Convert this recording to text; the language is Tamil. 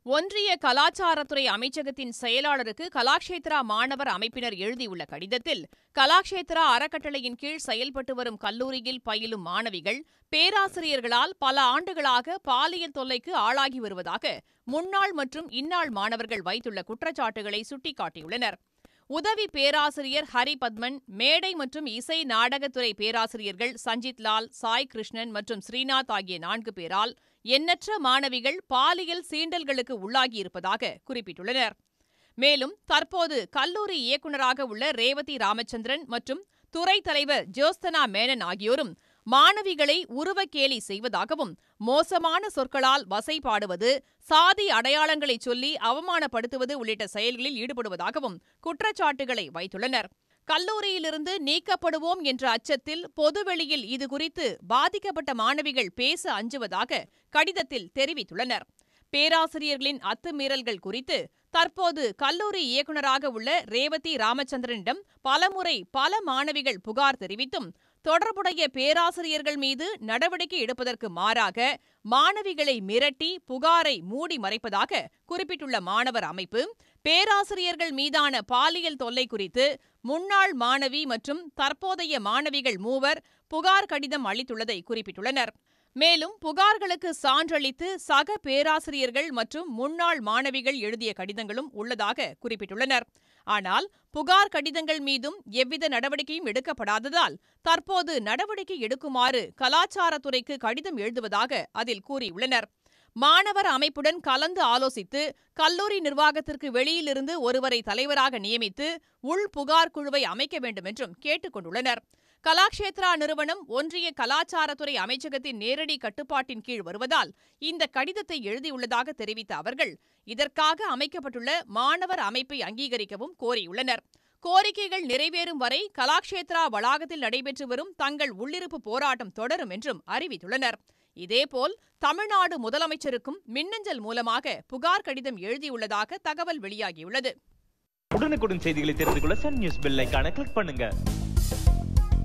ஒன்றிய கலாச்சாரத்துறை அமைச்சகத்தின் செயலாளருக்கு கலாக்ஷேத்ரா மாணவர் அமைப்பினர் எழுதியுள்ள கடிதத்தில் கலாக்ஷேத்ரா அறக்கட்டளையின் கீழ் செயல்பட்டு வரும் கல்லூரியில் பயிலும் மாணவிகள் பேராசிரியர்களால் பல ஆண்டுகளாக பாலியல் தொல்லைக்கு ஆளாகி வருவதாக முன்னாள் மற்றும் இன்னாள் மாணவர்கள் வைத்துள்ள குற்றச்சாட்டுகளை சுட்டிக்காட்டியுள்ளனர் உதவி பேராசிரியர் ஹரிபத்மன் மேடை மற்றும் இசை நாடகத்துறை பேராசிரியர்கள் சஞ்சித் லால் சாய் கிருஷ்ணன் மற்றும் ஸ்ரீநாத் ஆகிய நான்கு பேரால் எண்ணற்ற மாணவிகள் பாலியல் சீண்டல்களுக்கு உள்ளாகியிருப்பதாக குறிப்பிட்டுள்ளனர் மேலும் தற்போது கல்லூரி இயக்குநராக உள்ள ரேவதி ராமச்சந்திரன் மற்றும் துறை தலைவர் ஜோஸ்தனா மேனன் ஆகியோரும் மாணவிகளை உருவக்கேலி செய்வதாகவும் மோசமான சொற்களால் வசைபாடுவது சாதி அடையாளங்களை சொல்லி அவமானப்படுத்துவது உள்ளிட்ட செயல்களில் ஈடுபடுவதாகவும் குற்றச்சாட்டுகளை வைத்துள்ளனர் கல்லூரியிலிருந்து நீக்கப்படுவோம் என்ற அச்சத்தில் பொதுவெளியில் இதுகுறித்து பாதிக்கப்பட்ட மாணவிகள் பேச அஞ்சுவதாக கடிதத்தில் தெரிவித்துள்ளனர் பேராசிரியர்களின் அத்துமீறல்கள் குறித்து தற்போது கல்லூரி இயக்குநராக உள்ள ரேவதி ராமச்சந்திரனிடம் பலமுறை பல மாணவிகள் புகார் தெரிவித்தும் தொடர்புடைய பேராசிரியர்கள் மீது நடவடிக்கை எடுப்பதற்கு மாறாக மாணவிகளை மிரட்டி புகாரை மூடி மறைப்பதாக குறிப்பிட்டுள்ள மாணவர் அமைப்பு பேராசிரியர்கள் மீதான பாலியல் தொல்லை குறித்து முன்னாள் மாணவி மற்றும் தற்போதைய மாணவிகள் மூவர் புகார் கடிதம் அளித்துள்ளதை குறிப்பிட்டுள்ளனர் மேலும் புகார்களுக்கு சான்றளித்து சக பேராசிரியர்கள் மற்றும் முன்னாள் மாணவிகள் எழுதிய கடிதங்களும் உள்ளதாக குறிப்பிட்டுள்ளனர் ஆனால் புகார் கடிதங்கள் மீதும் எவ்வித நடவடிக்கையும் எடுக்கப்படாததால் தற்போது நடவடிக்கை எடுக்குமாறு கலாச்சாரத்துறைக்கு கடிதம் எழுதுவதாக அதில் கூறியுள்ளனர் மாணவர் அமைப்புடன் கலந்து ஆலோசித்து கல்லூரி நிர்வாகத்திற்கு வெளியிலிருந்து ஒருவரை தலைவராக நியமித்து உள் புகார் குழுவை அமைக்க வேண்டும் என்றும் கேட்டுக் கொண்டுள்ளனர் கலாக்ஷேத்ரா நிறுவனம் ஒன்றிய கலாச்சாரத்துறை அமைச்சகத்தின் நேரடி கட்டுப்பாட்டின் கீழ் வருவதால் இந்த கடிதத்தை எழுதியுள்ளதாக தெரிவித்த அவர்கள் இதற்காக அமைக்கப்பட்டுள்ள மாணவர் அமைப்பை அங்கீகரிக்கவும் கோரியுள்ளனர் கோரிக்கைகள் நிறைவேறும் வரை கலாக்ஷேத்ரா வளாகத்தில் நடைபெற்று வரும் தங்கள் உள்ளிருப்பு போராட்டம் தொடரும் என்றும் அறிவித்துள்ளனர் இதேபோல் தமிழ்நாடு முதலமைச்சருக்கும் மின்னஞ்சல் மூலமாக புகார் கடிதம் எழுதியுள்ளதாக தகவல் வெளியாகியுள்ளது உடனுக்குடன் செய்திகளை தெரிந்து கொள்ள சன் நியூஸ் பெல் ஐகானை கிளிக் பண்ணுங்க